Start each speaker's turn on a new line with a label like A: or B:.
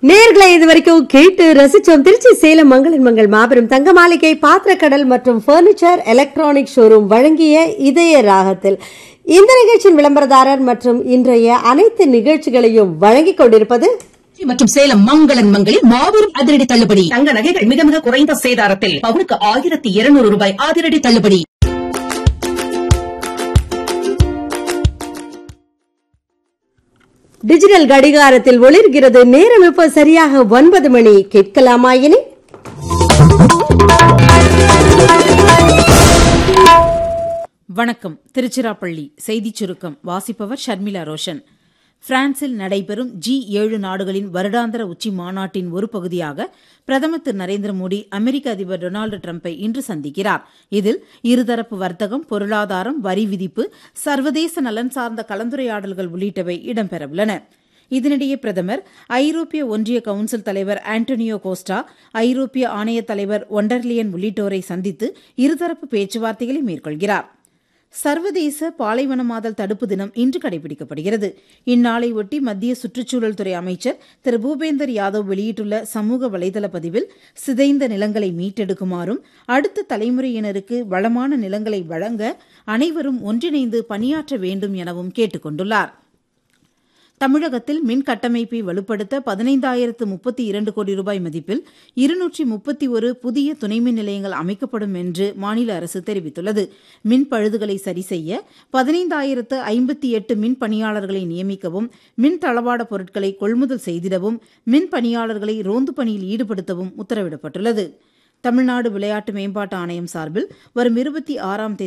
A: நேர்களை இது வரைக்கும் கேட்டு ரசிச்சோம் திருச்சி சேலம் மங்களன் மங்கள் மாபெரும் தங்க மாளிகை பாத்திரக்கடல் மற்றும் பர்னிச்சர் எலக்ட்ரானிக் ஷோரூம் வழங்கிய இதய ராகத்தில் இந்த நிகழ்ச்சியின் விளம்பரதாரர் மற்றும் இன்றைய அனைத்து நிகழ்ச்சிகளையும் வழங்கிக் கொண்டிருப்பது
B: திருச்சி மற்றும் சேலம் மங்களன் மங்களில் மாபெரும் அதிரடி தள்ளுபடி தங்க நகைகள் மிக மிக குறைந்த சேதாரத்தில் பவுனுக்கு ஆயிரத்தி இருநூறு ரூபாய் அதிரடி தள்ளுபடி
A: டிஜிட்டல் கடிகாரத்தில் ஒளிர்கிறது நேரம் இப்போ சரியாக ஒன்பது மணி கேட்கலாமா இனி
C: வணக்கம் திருச்சிராப்பள்ளி செய்திச் சுருக்கம் வாசிப்பவர் ஷர்மிளா ரோஷன் பிரான்சில் நடைபெறும் ஜி ஏழு நாடுகளின் வருடாந்திர உச்சி மாநாட்டின் ஒரு பகுதியாக பிரதமர் திரு நரேந்திர மோடி அமெரிக்க அதிபர் டொனால்டு டிரம்பை இன்று சந்திக்கிறார் இதில் இருதரப்பு வர்த்தகம் பொருளாதாரம் வரி விதிப்பு சர்வதேச நலன் சார்ந்த கலந்துரையாடல்கள் உள்ளிட்டவை இடம்பெறவுள்ளன இதனிடையே பிரதமர் ஐரோப்பிய ஒன்றிய கவுன்சில் தலைவர் ஆண்டனியோ கோஸ்டா ஐரோப்பிய ஆணைய தலைவர் ஒண்டர்லியன் உள்ளிட்டோரை சந்தித்து இருதரப்பு பேச்சுவார்த்தைகளை மேற்கொள்கிறார் சர்வதேச பாலைவனமாதல் தடுப்பு தினம் இன்று கடைபிடிக்கப்படுகிறது இந்நாளை ஒட்டி மத்திய சுற்றுச்சூழல் துறை அமைச்சர் திரு பூபேந்தர் யாதவ் வெளியிட்டுள்ள சமூக வலைதள பதிவில் சிதைந்த நிலங்களை மீட்டெடுக்குமாறும் அடுத்த தலைமுறையினருக்கு வளமான நிலங்களை வழங்க அனைவரும் ஒன்றிணைந்து பணியாற்ற வேண்டும் எனவும் கேட்டுக் கொண்டுள்ளார் தமிழகத்தில் மின் கட்டமைப்பை வலுப்படுத்த பதினைந்தாயிரத்து முப்பத்தி இரண்டு கோடி ரூபாய் மதிப்பில் இருநூற்றி முப்பத்தி ஒரு புதிய துணைமின் நிலையங்கள் அமைக்கப்படும் என்று மாநில அரசு தெரிவித்துள்ளது மின் பழுதுகளை சரி செய்ய பதினைந்தாயிரத்து ஐம்பத்தி எட்டு மின் பணியாளர்களை நியமிக்கவும் மின் தளவாட பொருட்களை கொள்முதல் செய்திடவும் மின் பணியாளர்களை ரோந்து பணியில் ஈடுபடுத்தவும் உத்தரவிடப்பட்டுள்ளது தமிழ்நாடு விளையாட்டு மேம்பாட்டு ஆணையம் சார்பில் வரும் இருபத்தி ஆறாம் தேதி